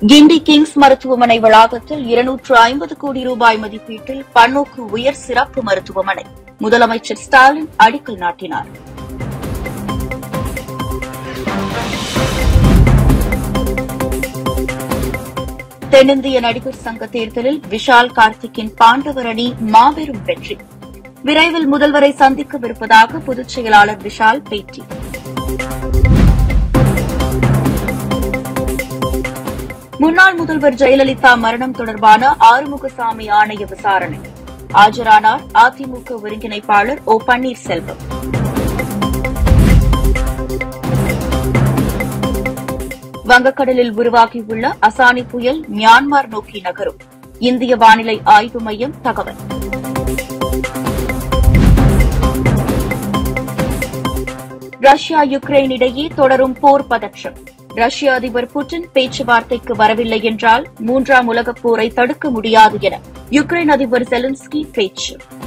கிண்டி Kings மருத்துவமனை வளாகத்தில் இருநூற்று ஐம்பது கோடி ரூபாய் மதிப்பீட்டில் பன்னோக்கு உயர் சிறப்பு மருத்துவமனை முதலமைச்சர் ஸ்டாலின் அடிக்கல் நாட்டினார் தென்னிந்திய நடிகர் சங்க தேர்தலில் விஷால் கார்த்திக்கின் பாண்டவர் அணி மாபெரும் வெற்றி விரைவில் முதல்வரை சந்திக்கவிருப்பதாக பொதுச் செயலாளர் விஷால் பேட்டி முன்னாள் முதல்வர் ஜெயலலிதா மரணம் தொடர்பான ஆறுமுகசாமி ஆணைய விசாரணை ஆஜரானார் அதிமுக ஒருங்கிணைப்பாளர் ஓ பன்னீர்செல்வம் வங்கக்கடலில் உருவாகியுள்ள அசானி புயல் மியான்மர் நோக்கி நகரும் இந்திய வானிலை ஆய்வு மையம் தகவல் ரஷ்யா யுக்ரைன் இடையே தொடரும் போர் பதற்றம் ரஷ்ய அதிபர் புட்டின் பேச்சுவார்த்தைக்கு வரவில்லை என்றால் மூன்றாம் உலகப் போரை தடுக்க முடியாது என யுக்ரைன் அதிபர் செலன்ஸ்கி பேச்சு